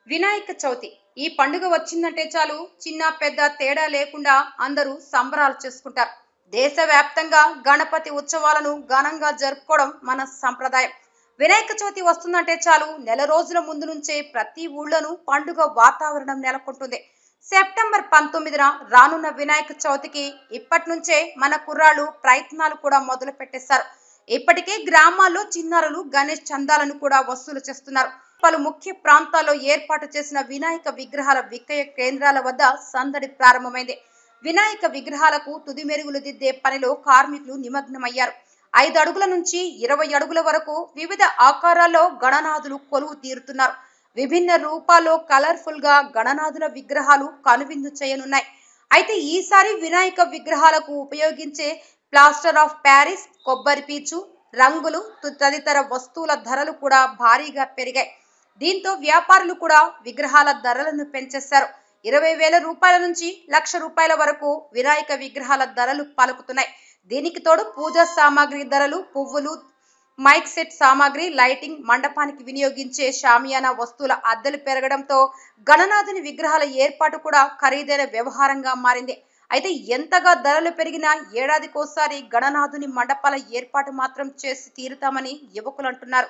వినాయక చవితి ఈ పండుగ వచ్చిందంటే చాలు చిన్న పెద్ద తేడా లేకుండా అందరూ సంబరాలు చేసుకుంటారు దేశవ్యాప్తంగా గణపతి ఉత్సవాలను ఘనంగా జరుపుకోవడం మన సంప్రదాయం వినాయక చవితి వస్తుందంటే చాలు నెల రోజుల ముందు నుంచే ప్రతి ఊళ్ళోనూ పండుగ వాతావరణం నెలకొంటుంది సెప్టెంబర్ పంతొమ్మిదిన రానున్న వినాయక చవితికి ఇప్పటి నుంచే మన కుర్రాళ్ళు ప్రయత్నాలు కూడా మొదలు పెట్టేశారు ఇప్పటికే గ్రామాల్లో చిన్నారులు గణేష్ చందాలను కూడా వసూలు చేస్తున్నారు పలు ముఖ్య ప్రాంతాల్లో ఏర్పాటు చేసిన వినాయక విగ్రహాల విక్రయ కేంద్రాల వద్ద సందడి ప్రారంభమైంది వినాయక విగ్రహాలకు తుది మెరుగులు దిద్దే పనిలో కార్మికులు నిమగ్నమయ్యారు ఐదు అడుగుల నుంచి ఇరవై అడుగుల వరకు వివిధ ఆకారాల్లో గణనాథులు కొలువు తీరుతున్నారు విభిన్న రూపాల్లో కలర్ఫుల్ గా గణనాథుల విగ్రహాలు కనువిందు చేయనున్నాయి అయితే ఈసారి వినాయక విగ్రహాలకు ఉపయోగించే ప్లాస్టర్ ఆఫ్ ప్యారిస్ కొబ్బరి పీచు రంగులు తు- తదితర వస్తువుల ధరలు కూడా భారీగా పెరిగాయి దీంతో వ్యాపారులు కూడా విగ్రహాల ధరలను పెంచేశారు ఇరవై వేల రూపాయల నుంచి లక్ష రూపాయల వరకు వినాయక విగ్రహాల ధరలు పలుకుతున్నాయి దీనికి తోడు పూజా సామాగ్రి ధరలు పువ్వులు మైక్ సెట్ సామాగ్రి లైటింగ్ మండపానికి వినియోగించే షామియానా వస్తువుల అద్దెలు పెరగడంతో గణనాథుని విగ్రహాల ఏర్పాటు కూడా ఖరీదైన వ్యవహారంగా మారింది అయితే ఎంతగా ధరలు పెరిగినా ఏడాదికోసారి గణనాథుని మండపాల ఏర్పాటు మాత్రం చేసి తీరుతామని యువకులు అంటున్నారు